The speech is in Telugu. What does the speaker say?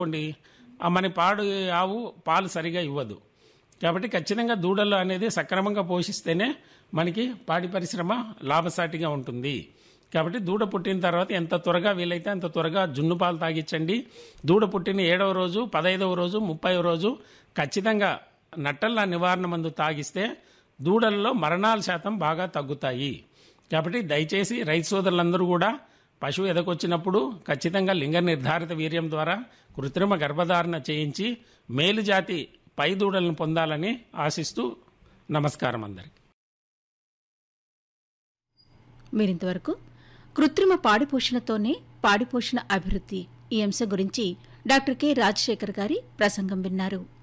అనుకోండి ఆ మన పాడు ఆవు పాలు సరిగా ఇవ్వదు కాబట్టి ఖచ్చితంగా దూడలు అనేది సక్రమంగా పోషిస్తేనే మనకి పాడి పరిశ్రమ లాభసాటిగా ఉంటుంది కాబట్టి దూడ పుట్టిన తర్వాత ఎంత త్వరగా వీలైతే అంత త్వరగా జున్ను పాలు తాగించండి దూడ పుట్టిన ఏడవ రోజు పదహైదవ రోజు ముప్పై రోజు ఖచ్చితంగా నట్టల నివారణ మందు తాగిస్తే దూడలలో మరణాల శాతం బాగా తగ్గుతాయి కాబట్టి దయచేసి రైతు సోదరులందరూ కూడా పశువు ఎదకొచ్చినప్పుడు ఖచ్చితంగా లింగ నిర్ధారిత వీర్యం ద్వారా కృత్రిమ గర్భధారణ చేయించి మేలు జాతి పై దూడలను పొందాలని ఆశిస్తూ నమస్కారం అందరికి మీరింతవరకు కృత్రిమ పాడి పోషణతోనే పాడి పోషణ అభివృద్ధి ఈ అంశం గురించి డాక్టర్ కె రాజశేఖర్ గారి ప్రసంగం విన్నారు